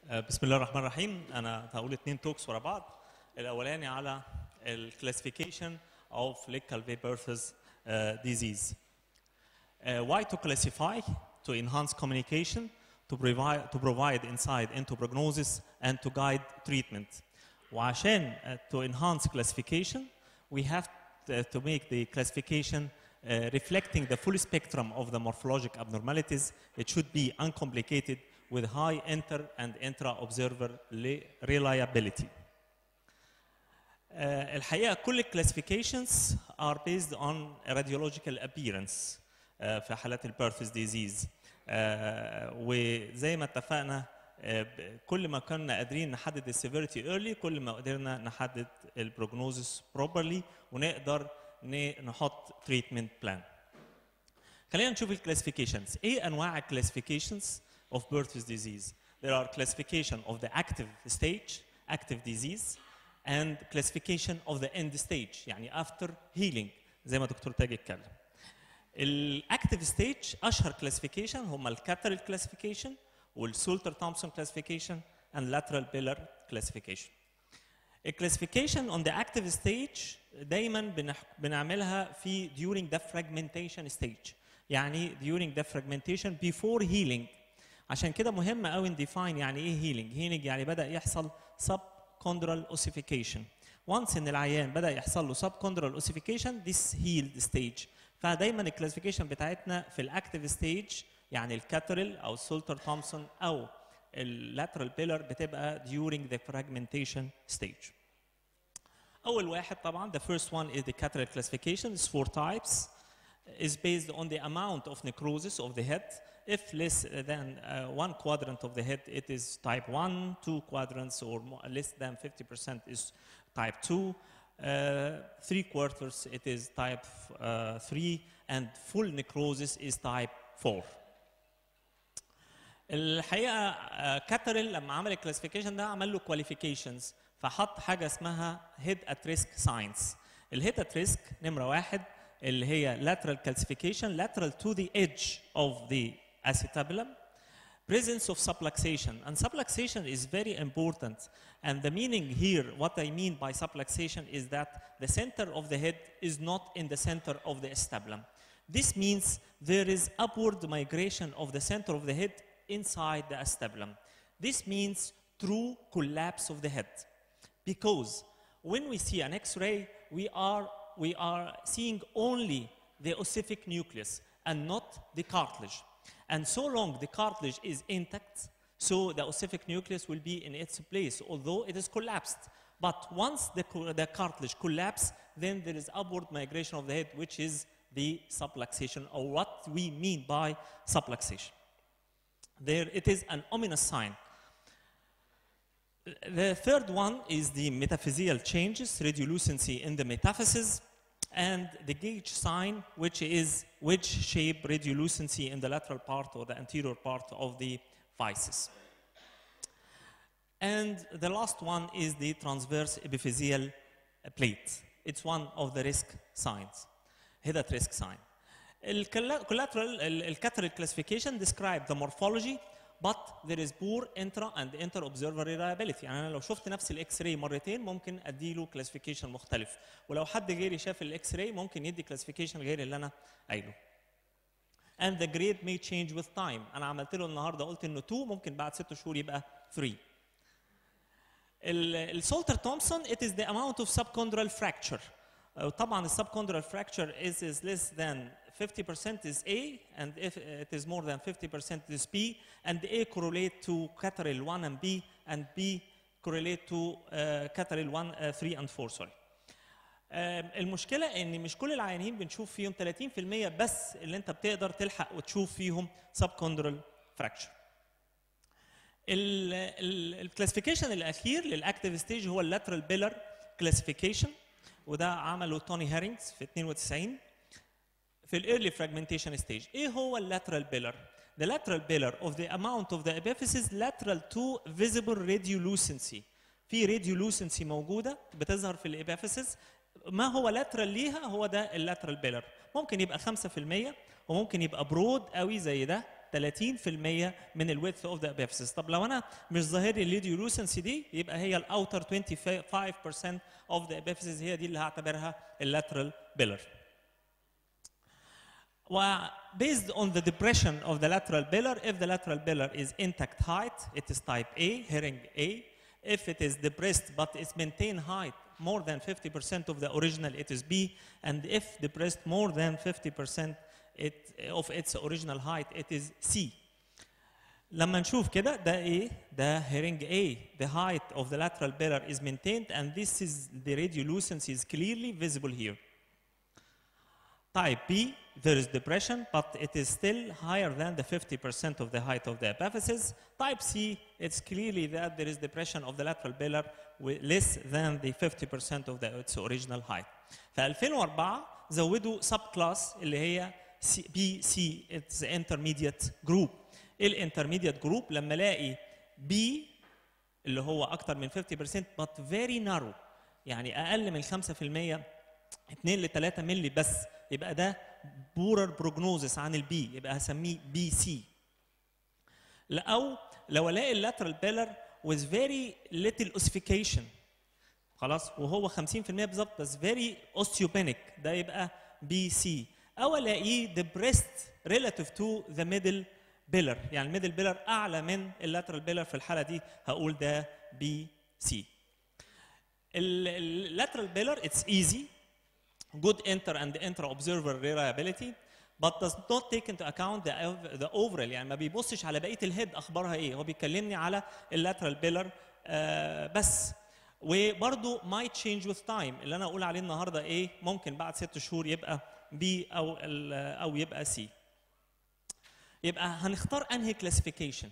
آه، بسم الله الرحمن الرحيم انا هقول اثنين توكس ورا بعض الاولاني على الكلاسيفيكيشن اوف ليك كالفي بيرثز disease Uh, why to classify to enhance communication to provide to provide insight into prognosis and to guide treatment وعشان uh, to enhance classification we have to, to make the classification uh, reflecting the full spectrum of the morphologic abnormalities it should be uncomplicated with high inter and intra observer reliability آه، الحقيقه كل الكلاسيفيكيشنز are based on radiological appearance آه، في حالات البيرثز ديزيز وزي ما اتفقنا آه، ب- كل ما كنا قادرين نحدد السيفيريتي ايرلي كل ما قدرنا نحدد البروجنوزس بروبرلي ونقدر ن- نحط تريتمنت بلان خلينا نشوف الكلاسيفيكيشنز ايه انواع الكلاسيفيكيشنز of Burt's disease there are classification of the active stage active disease and classification of the end stage يعني after healing زي ما دكتور تاج اتكلم الاكتيف ستيج اشهر كلاسيفيكيشن هم الكاترال كلاسيفيكيشن والسولتر تومسون كلاسيفيكيشن and lateral pillar classification الكلاسيفيكيشن on the active stage دايما بنح... بنعملها في during the fragmentation stage يعني during the fragmentation before healing عشان كده مهم قوي نديفاين يعني ايه healing healing يعني بدا يحصل subchondral ossification once ان العيان بدا يحصل له subchondral ossification this healed stage فدايما الكلاسيفيكيشن بتاعتنا في الاكتيف ستيج يعني الكاترال او السولتر تومسون او اللاترال بيلر بتبقى during the fragmentation stage. أول واحد طبعا the first one is the cataracts classification is four types is based on the amount of necrosis of the head. If less than uh, one quadrant of the head, it is type 1, two quadrants or more, less than 50% is type 2. Uh, three quarters, it is type uh, 3, and full necrosis is type 4. الحقيقه كاترل لما عمل الكلاسيفيكيشن ده عمل له كواليفيكيشنز فحط حاجه اسمها هيد ات ريسك ساينس الهيد ات ريسك نمره واحد اللي هي lateral calcification lateral to the edge of the acetabulum presence of subluxation and subluxation is very important and the meaning here what i mean by subluxation is that the center of the head is not in the center of the acetabulum this means there is upward migration of the center of the head inside the acetabulum this means true collapse of the head because when we see an x-ray we are we are seeing only the ossific nucleus and not the cartilage and so long the cartilage is intact, so the ossific nucleus will be in its place, although it is collapsed. But once the, co- the cartilage collapses, then there is upward migration of the head, which is the subluxation, or what we mean by subluxation. There it is an ominous sign. The third one is the metaphyseal changes, radiolucency in the metaphysis, and the gauge sign, which is wedge shape radiolucency in the lateral part or the anterior part of the physis. And the last one is the transverse epiphyseal plate. It's one of the risk signs, head at risk sign. The collateral, الكاترال classification describe the morphology but there is poor intra and inter observer reliability يعني انا لو شفت نفس الاكس راي مرتين ممكن اديله كلاسيفيكيشن مختلف ولو حد غيري شاف الاكس راي ممكن يدي كلاسيفيكيشن غير اللي انا قايله and the grade may change with time انا عملت له النهارده قلت انه 2 ممكن بعد 6 شهور يبقى 3 السولتر تومسون it is the amount of subchondral fracture Uh, طبعا السبكوندرال fracture is, is less than 50% is A and if it is more than 50% is B and A correlate to catarrhal 1 and B and B correlate to uh, catarrhal 1 uh, 3 and 4 sorry آم، المشكله ان مش كل العيانين بنشوف فيهم 30% بس اللي انت بتقدر تلحق وتشوف فيهم subchondral fracture الكلاسيفيكيشن الاخير للاكتيف ستيج هو اللاترال بيلر كلاسيفيكيشن وده عمله توني هارينجز في 92 في الايرلي فراجمنتيشن ستيج ايه هو اللاترال بيلر The lateral pillar of the amount of the epiphysis lateral to visible radiolucency في radiolucency موجوده بتظهر في الابيفيسيس ما هو لاترال ليها هو ده اللاترال بيلر ممكن يبقى 5% وممكن يبقى برود قوي زي ده من الويدث اوف ذا ابيفيسز طب لو انا مش ظاهر لي الليديولوسنسي دي يبقى هي الاوتر 25% اوف ذا ابيفيسز هي دي اللي هعتبرها اللاترال بيلر و based on the depression of the lateral pillar, if the lateral pillar is intact height, it is type A, hearing A. If it is depressed but it's maintained height more than 50% of the original, it is B. And if depressed more than 50% it, of its original height, it is C. لما نشوف كده ده ايه؟ ده hearing A. The height of the lateral pillar is maintained and this is the radiolucency is clearly visible here. Type B, there is depression, but it is still higher than the 50% of the height of the epiphysis. Type C, it's clearly that there is depression of the lateral pillar with less than the 50% of the, its original height. في 2004 زودوا سب كلاس اللي هي بي سي اتس intermediate جروب. ايه الانترميديت جروب؟ لما الاقي بي اللي هو اكتر من 50% but very narrow يعني اقل من 5% 2 ل 3 مللي بس يبقى ده بورر بروجنوزس عن البي يبقى هسميه بي سي او لو الاقي اللاترال بيلر with very little ossification خلاص وهو 50% بالظبط بس very osteopenic ده يبقى بي سي او الاقيه depressed relative to the middle pillar يعني الميدل بيلر اعلى من اللاترال بيلر في الحاله دي هقول ده بي سي اللاترال بيلر اتس ايزي good inter and intra observer reliability but does not take into account the, the overall يعني ما بيبصش على بقيه الهيد اخبارها ايه هو بيكلمني على اللاترال بيلر آه بس وبرده might change with time اللي انا اقول عليه النهارده ايه ممكن بعد ست شهور يبقى بي او او يبقى سي يبقى هنختار انهي كلاسيفيكيشن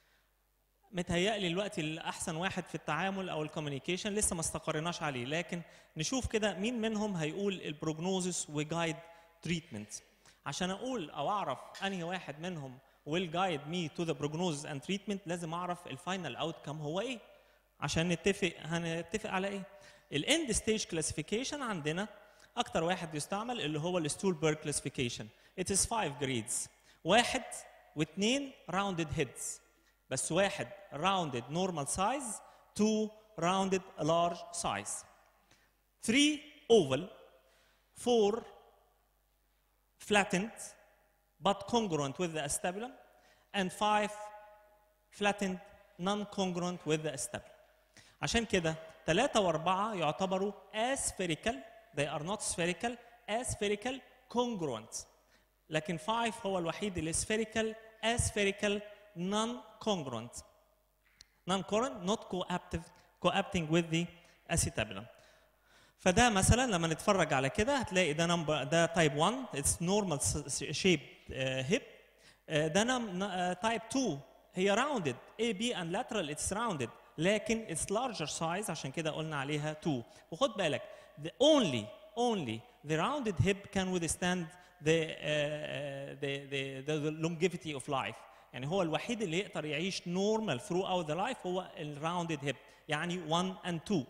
متهيألي الوقت الأحسن واحد في التعامل أو الكوميونيكيشن لسه ما استقريناش عليه لكن نشوف كده مين منهم هيقول البروجنوزس وجايد تريتمنت عشان أقول أو أعرف أنهي واحد منهم will guide me to the prognosis and treatment لازم أعرف الفاينل outcome هو إيه عشان نتفق هنتفق على إيه الاند ستيج كلاسيفيكيشن عندنا أكتر واحد يستعمل اللي هو الستولبرج كلاسيفيكيشن it is five grades واحد واثنين rounded heads بس واحد rounded normal size two rounded large size three oval four flattened but congruent with the acetabulum and five flattened non-congruent with the acetabulum عشان كده ثلاثة وأربعة يعتبروا aspherical they are not spherical aspherical congruent لكن 5 هو الوحيد اللي spherical aspherical non-congruent non-congruent not coaptive coapting with the acetabulum فده مثلا لما نتفرج على كده هتلاقي ده نمبر ده تايب 1 اتس نورمال شيب هيب ده تايب 2 هي راوندد اي بي اند لاترال اتس راوندد لكن اتس لارجر سايز عشان كده قلنا عليها 2 وخد بالك the only only the rounded hip can withstand the, uh, the, the, the, the longevity of life يعني هو الوحيد اللي يقدر يعيش normal throughout the life هو الراوندد hip يعني 1 and 2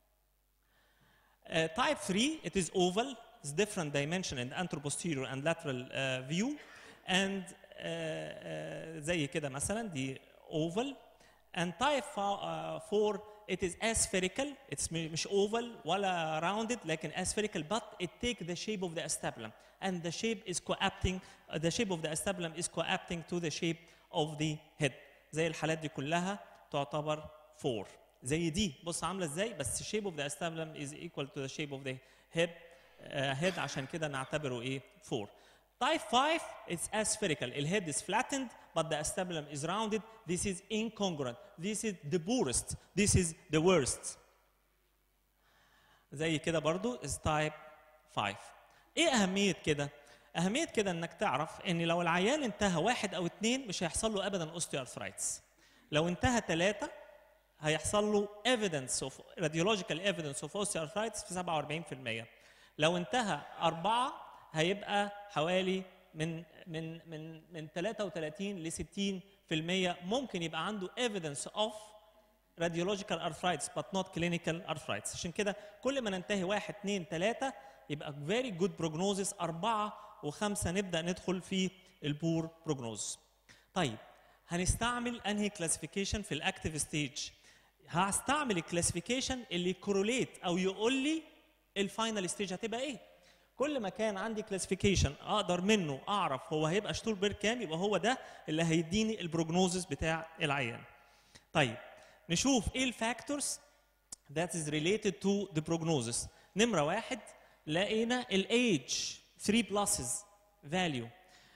Uh, type 3, it is oval, it's different dimension in anteroposterior and lateral uh, view. And uh, uh, زي كده مثلا دي oval. And type 4, it is aspherical, it's مش oval ولا rounded لكن aspherical but it take the shape of the acetabulum. And the shape is coapting, uh, the shape of the acetabulum is coapting to the shape of the head. زي الحالات دي كلها تعتبر 4. زي دي بص عامله ازاي بس shape of the acetabulum is equal to the shape of the head uh, head عشان كده نعتبره ايه 4 type 5 it's aspherical الهيد is flattened but the acetabulum is rounded this is incongruent this is the poorest this is the worst زي كده برضو is type 5 ايه اهميه كده اهميه كده انك تعرف ان لو العيان انتهى واحد او اثنين مش هيحصل له ابدا osteoarthritis لو انتهى ثلاثه هيحصل له evidence of radiological evidence of osteoarthritis في 47% لو انتهى أربعة هيبقى حوالي من من من من 33 ل 60% ممكن يبقى عنده evidence of radiological arthritis but not clinical arthritis عشان كده كل ما ننتهي واحد اثنين ثلاثة يبقى very good prognosis أربعة وخمسة نبدأ ندخل في البور prognosis طيب هنستعمل انهي كلاسيفيكيشن في الاكتيف ستيج هستعمل الكلاسيفيكيشن اللي كوروليت او يقول لي الفاينل ستيج هتبقى ايه كل ما كان عندي كلاسيفيكيشن اقدر منه اعرف هو هيبقى شتولبرج كام يبقى هو ده اللي هيديني البروجنوزس بتاع العيان طيب نشوف ايه الفاكتورز that is related to the prognosis نمرة واحد لقينا الايج 3 pluses value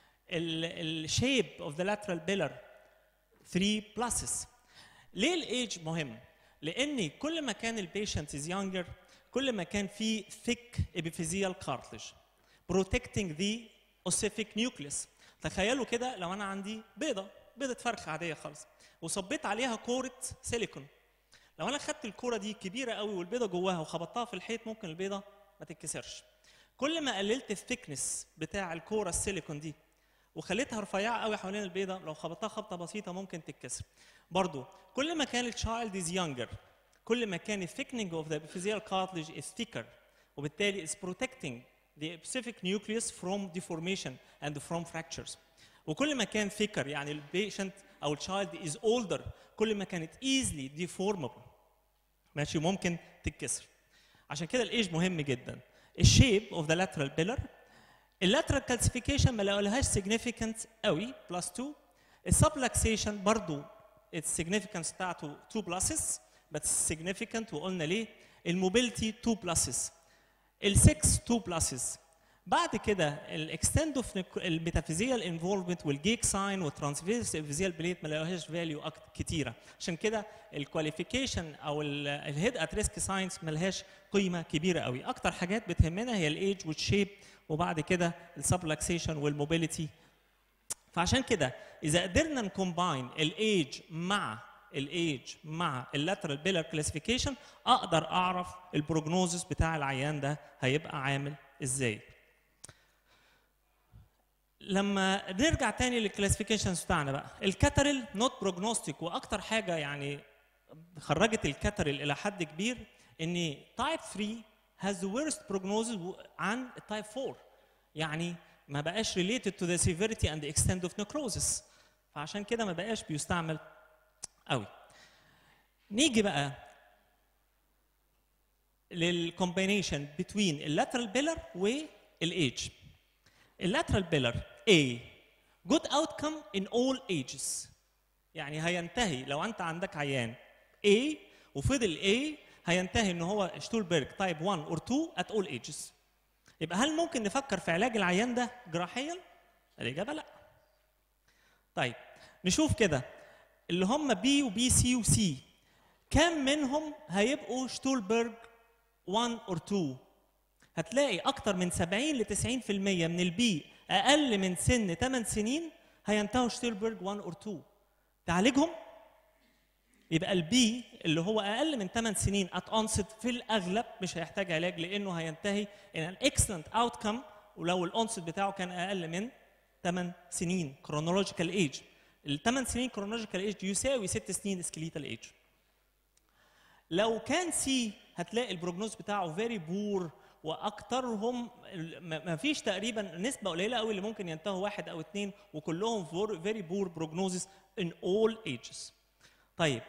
الشيب of the lateral pillar 3 pluses ليه الايج مهم؟ لان كل ما كان البيشنت is younger كل ما كان في thick epiphyseal cartilage protecting the ossific nucleus تخيلوا كده لو انا عندي بيضه بيضه فرخ عاديه خالص وصبيت عليها كوره سيليكون لو انا خدت الكوره دي كبيره قوي والبيضه جواها وخبطتها في الحيط ممكن البيضه ما تتكسرش كل ما قللت الثيكنس بتاع الكوره السيليكون دي وخليتها رفيعه قوي حوالين البيضه لو خبطتها خبطه بسيطه ممكن تتكسر برضو كل ما كان التشايلد از younger كل ما كان الثيكنينج اوف ذا epiphyseal cartilage is thicker وبالتالي is protecting the specific nucleus from deformation and from fractures وكل ما كان thicker يعني البيشنت او التشايلد is older كل ما كانت easily deformable ماشي ممكن تتكسر عشان كده الايج مهم جدا الشيب اوف ذا lateral pillar اللاترال كالسيفيكيشن ما لقولهاش significant قوي بلس 2 السبلكسيشن برضو السيجنيفيكانس بتاعته 2 بلسز بس significant وقلنا ليه الموبيليتي 2 بلسز ال6 2 بلسز بعد كده الاكستند اوف الميتافيزيال انفولفمنت والجيك ساين والترانسفيرس فيزيال بليت ما لقوهاش فاليو كتيره عشان كده الكواليفيكيشن او الهيد ات ريسك ساينس ما لهاش قيمه كبيره قوي اكتر حاجات بتهمنا هي الايج والشيب وبعد كده السبلكسيشن والموبيليتي فعشان كده اذا قدرنا نكومباين الايج مع الايج مع اللاترال بيلر كلاسيفيكيشن اقدر اعرف البروجنوزس بتاع العيان ده هيبقى عامل ازاي لما نرجع تاني للكلاسيفيكيشنز بتاعنا بقى الكاتريل نوت بروجنوستيك واكتر حاجه يعني خرجت الكاتريل الى حد كبير ان تايب 3 has the worst prognosis عن التايب 4 يعني ما بقاش related to the severity and the extent of necrosis فعشان كده ما بقاش بيستعمل قوي نيجي بقى للكومبينيشن between اللاترال بيلر والايج اللاترال بيلر A good outcome in all ages يعني هينتهي لو انت عندك عيان A وفضل A هينتهي ان هو شتولبرج تايب 1 اور 2 at all ages يبقى هل ممكن نفكر في علاج العيان ده جراحيا؟ الاجابه لا. طيب نشوف كده اللي هم بي وبي سي وسي كام منهم هيبقوا شتولبرج 1 اور 2 هتلاقي اكتر من 70 ل 90% من البي اقل من سن 8 سنين هينتهوا شتولبرج 1 اور 2 تعالجهم يبقى البي اللي هو اقل من 8 سنين ات اونست في الاغلب مش هيحتاج علاج لانه هينتهي ان ان اكسلنت اوتكم ولو الاونست بتاعه كان اقل من 8 سنين كرونولوجيكال ايج ال 8 سنين كرونولوجيكال ايج يساوي 6 سنين سكليتال ايج لو كان سي هتلاقي البروجنوز بتاعه فيري بور واكثرهم ما فيش تقريبا نسبه قليله قوي اللي ممكن ينتهوا واحد او اثنين وكلهم فيري بور بروجنوزس ان اول ايجز طيب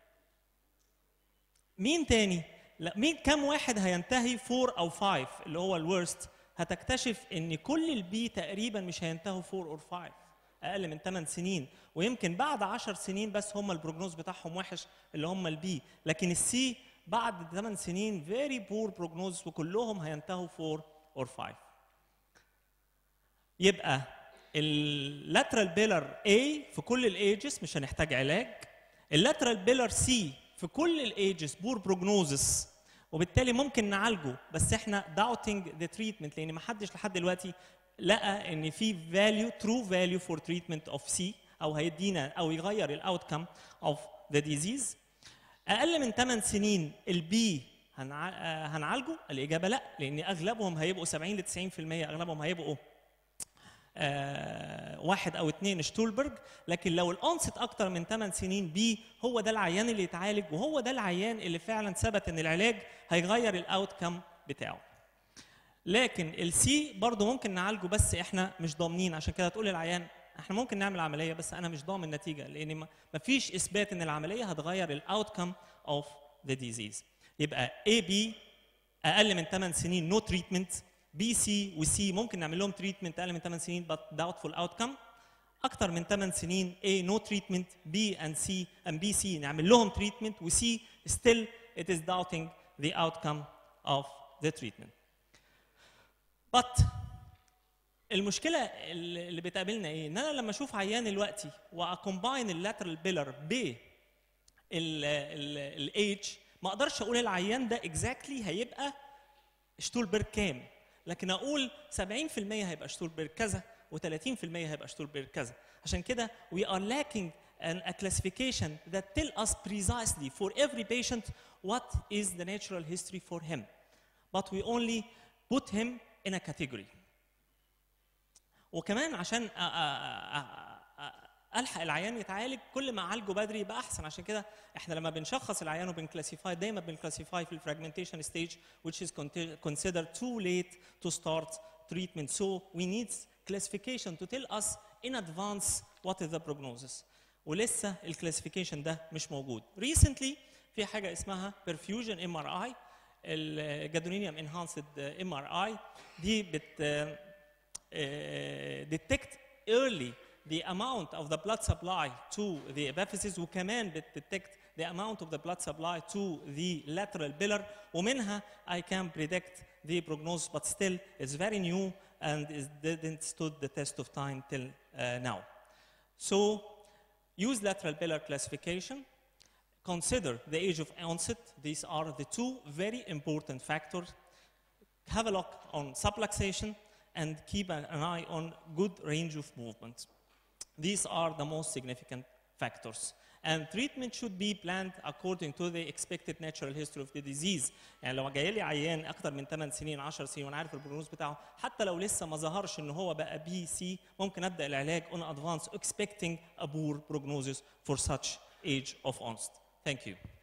مين تاني؟ لا مين كم واحد هينتهي 4 او 5 اللي هو الورست هتكتشف ان كل البي تقريبا مش هينتهوا 4 اور 5 اقل من 8 سنين ويمكن بعد 10 سنين بس هم البروجنوز بتاعهم وحش اللي هم البي لكن السي بعد 8 سنين فيري بور بروجنوز وكلهم هينتهوا 4 اور 5 يبقى اللاترال بيلر A في كل الايجز مش هنحتاج علاج اللاترال بيلر سي في كل الايجز بور بروجنوزس وبالتالي ممكن نعالجه بس احنا داوتنج ذا تريتمنت لان ما حدش لحد دلوقتي لقى ان في فاليو ترو فاليو فور تريتمنت اوف سي او هيدينا او يغير الاوت كم اوف ذا ديزيز اقل من 8 سنين البي هنع... هنعالجه الاجابه لا لان اغلبهم هيبقوا 70 ل 90% اغلبهم هيبقوا آه واحد او اثنين شتولبرج لكن لو الانست اكتر من 8 سنين بي هو ده العيان اللي يتعالج وهو ده العيان اللي فعلا ثبت ان العلاج هيغير الاوت كم بتاعه لكن السي برضه ممكن نعالجه بس احنا مش ضامنين عشان كده تقول للعيان احنا ممكن نعمل عمليه بس انا مش ضامن النتيجه لان ما ما فيش اثبات ان العمليه هتغير الاوتكم اوف ذا ديزيز يبقى اي بي اقل من 8 سنين نو تريتمنت بي سي وسي ممكن نعمل لهم تريتمنت اقل من 8 سنين but doubtful outcome اكتر من 8 سنين A no treatment B and C and B C نعمل لهم treatment و C still it is doubting the outcome of the treatment but المشكله اللي اللي بتقابلنا ايه ان انا لما اشوف عيان دلوقتي واكومباين اللاترال بيلر ب الايدج ما اقدرش اقول العيان ده اكزاكتلي هيبقى شتولبرج كام لكن اقول 70% هيبقى شتولبرج كذا و30% هيبقى شتولبرج كذا عشان كده we are lacking an, a classification that tell us precisely for every patient what is the natural history for him but we only put him in a category وكمان عشان أ- أ- أ- أ- الحق العيان يتعالج كل ما اعالجه بدري يبقى احسن عشان كده احنا لما بنشخص العيان وبنكلاسيفاي دايما بنكلاسيفاي في الفراجمنتيشن ستيج which is conti- considered too late to start treatment so we need classification to tell us in advance what is the prognosis ولسه الكلاسيفيكيشن ده مش موجود recently في حاجه اسمها perfusion MRI الجادرينيوم انهانسد ام ار اي دي بت uh, detect early the amount of the blood supply to the epiphysis وكمان بت detect the amount of the blood supply to the lateral pillar ومنها I can predict the prognosis but still it's very new and it didn't stood the test of time till uh, now. So use lateral pillar classification consider the age of onset. These are the two very important factors. Have a look on subluxation and keep an an eye on good range of movement. These are the most significant factors. And treatment should be planned according to the expected natural history of the disease. يعني لو جاي لي عيان اكتر من 8 سنين 10 سنين وانا عارف البروجنوز بتاعه حتى لو لسه ما ظهرش ان هو بقى بي سي ممكن ابدا العلاج on advance expecting a poor prognosis for such age of onset. Thank you.